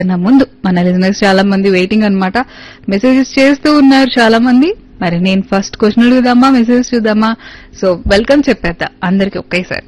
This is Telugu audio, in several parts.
నా ముందు మన లిజనర్స్ చాలా మంది వెయిటింగ్ అన్నమాట మెసేజెస్ చేస్తూ ఉన్నారు చాలా మంది మరి నేను ఫస్ట్ క్వశ్చన్ అడుగుదామా మెసేజెస్ చూద్దామా సో వెల్కమ్ చెప్పేద్దా అందరికి ఒకేసారి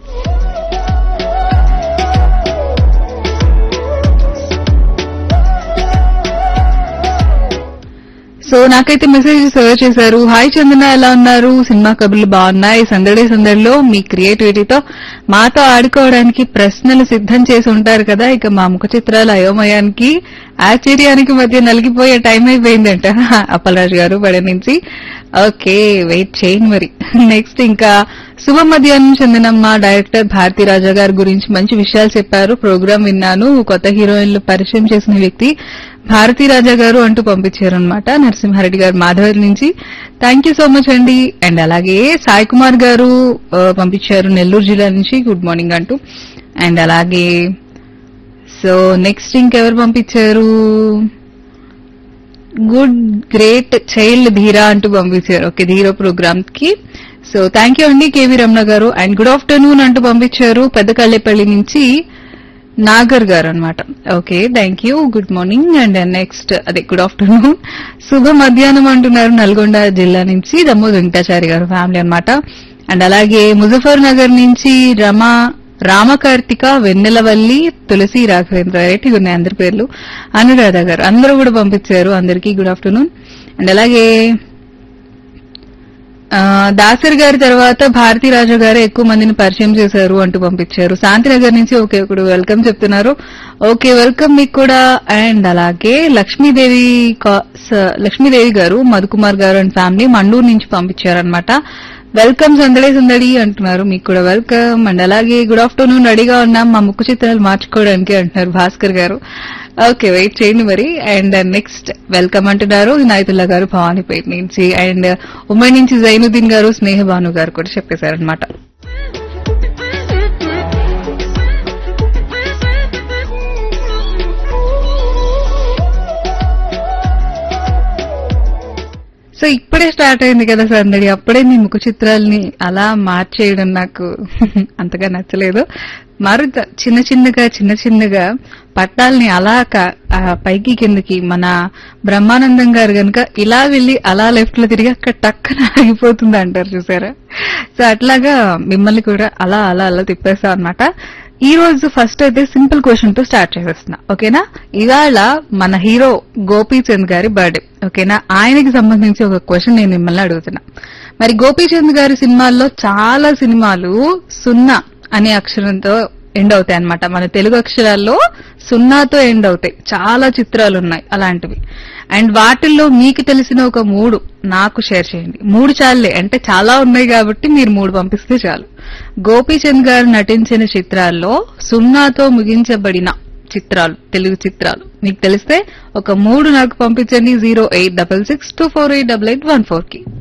సో నాకైతే మెసేజ్ సర్వ్ చేశారు హాయ్ చందన ఎలా ఉన్నారు సినిమా కబుర్లు బాగున్నాయి సందడి సందడిలో మీ క్రియేటివిటీతో మాతో ఆడుకోవడానికి ప్రశ్నలు సిద్ధం చేసి ఉంటారు కదా ఇక మా ముఖ చిత్రాలు అయోమయానికి ఆశ్చర్యానికి మధ్య నలిగిపోయే టైం అయిపోయిందంట అప్పలరాజు గారు బడి నుంచి ఓకే వెయిట్ చేయండి మరి నెక్స్ట్ ఇంకా శుభ మధ్యాహ్నం చందనమ్మ డైరెక్టర్ భారతీ రాజా గారి గురించి మంచి విషయాలు చెప్పారు ప్రోగ్రామ్ విన్నాను కొత్త హీరోయిన్లు పరిచయం చేసిన వ్యక్తి భారతీ రాజా గారు అంటూ పంపించారు అనమాట నరసింహారెడ్డి గారు మాధవరి నుంచి థ్యాంక్ యూ సో మచ్ అండి అండ్ అలాగే సాయి కుమార్ గారు ఆ, పంపించారు నెల్లూరు జిల్లా నుంచి గుడ్ మార్నింగ్ అంటూ అండ్ అలాగే సో నెక్స్ట్ ఇంకెవరు పంపించారు గుడ్ గ్రేట్ చైల్డ్ ధీరా అంటూ పంపించారు ఓకే ధీరో ప్రోగ్రామ్ కి సో థ్యాంక్ యూ అండి కేవీ రమణ గారు అండ్ గుడ్ ఆఫ్టర్నూన్ అంటూ పంపించారు పెద్ద కళ్ళేపల్లి నుంచి నాగర్ గారు అనమాట okay thank you good morning and next అదే గుడ్ ఆఫ్టర్నూన్ శుభ మధ్యాహ్నం అంటున్నారు నల్గొండ జిల్లా నుంచి దమ్మోద్ వెంకటాచారి గారు ఫ్యామిలీ అన్నమాట అండ్ అలాగే ముజఫర్ నగర్ నుంచి రమా రామకార్తిక వెన్నెలవల్లి తులసి రాఘవేంద్ర రైట్ ఉన్నాయి అందరి పేర్లు అనురాధ గారు అందరూ కూడా పంపించారు అందరికీ గుడ్ ఆఫ్టర్నూన్ అండ్ అలాగే ఆ, దాసరి గారి తర్వాత భారతీ రాజు గారు ఎక్కువ మందిని పరిచయం చేశారు అంటూ పంపించారు శాంతినగర్ నుంచి ఓకే ఇప్పుడు వెల్కమ్ చెప్తున్నారు ఓకే వెల్కమ్ మీకు కూడా అండ్ అలాగే లక్ష్మీదేవి కా- స- లక్ష్మీదేవి గారు మధుకుమార్ గారు అండ్ ఫ్యామిలీ మండూరు నుంచి పంపించారనమాట వెల్కమ్ సందడి సందడి అంటున్నారు మీకు కూడా వెల్కమ్ అండ్ అలాగే గుడ్ ఆఫ్టర్నూన్ రెడీగా ఉన్నాం మా ముక్కు చిత్రాలు మార్చుకోవడానికి అంటున్నారు భాస్కర్ గారు ఓకే వెయిట్ చేయండి మరి అండ్ నెక్స్ట్ వెల్కమ్ అంటున్నారు వినాయతుల్లా గారు భవానీపేట నుంచి అండ్ ఉమ్మడి నుంచి జైనుద్దీన్ గారు స్నేహ భాను గారు కూడా చెప్పేశారనమాట సో ఇప్పుడే స్టార్ట్ అయింది కదా సందడి అప్పుడే మీ ముఖ చిత్రాల్ని అలా మార్చేయడం నాకు అంతగా నచ్చలేదు మరింత చిన్న చిన్నగా చిన్న చిన్నగా పట్టాల్ని అలా క- ఆ పైకి కిందకి మన బ్రహ్మానందం గారు గనుక ఇలా వెళ్లి అలా లెఫ్ట్ లో తిరిగి అక్కడ టక్కన ఆగిపోతుంది అంటారు చూసారా సో అట్లాగా మిమ్మల్ని కూడా అలా అలా అలా తిప్పేస్తాం అనమాట ఈ రోజు ఫస్ట్ అయితే సింపుల్ క్వశ్చన్ తో స్టార్ట్ చేసేస్తున్నా ఓకేనా ఇవాళ మన హీరో గోపీచంద్ గారి బర్త్డే ఓకేనా ఆయనకి సంబంధించి ఒక క్వశ్చన్ నేను మిమ్మల్ని అడుగుతున్నా మరి గోపీచంద్ గారి సినిమాల్లో చాలా సినిమాలు సున్నా అనే అక్షరంతో ఎండ్ అవుతాయి అన్నమాట మన తెలుగు అక్షరాల్లో సున్నాతో ఎండ్ అవుతాయి చాలా చిత్రాలు ఉన్నాయి అలాంటివి అండ్ వాటిల్లో మీకు తెలిసిన ఒక మూడు నాకు షేర్ చేయండి మూడు చాలే అంటే చాలా ఉన్నాయి కాబట్టి మీరు మూడు పంపిస్తే చాలు గోపీచంద్ గారు నటించిన చిత్రాల్లో సున్నాతో ముగించబడిన చిత్రాలు తెలుగు చిత్రాలు మీకు తెలిస్తే ఒక మూడు నాకు పంపించండి zero eight double six two four eight double eight one four కి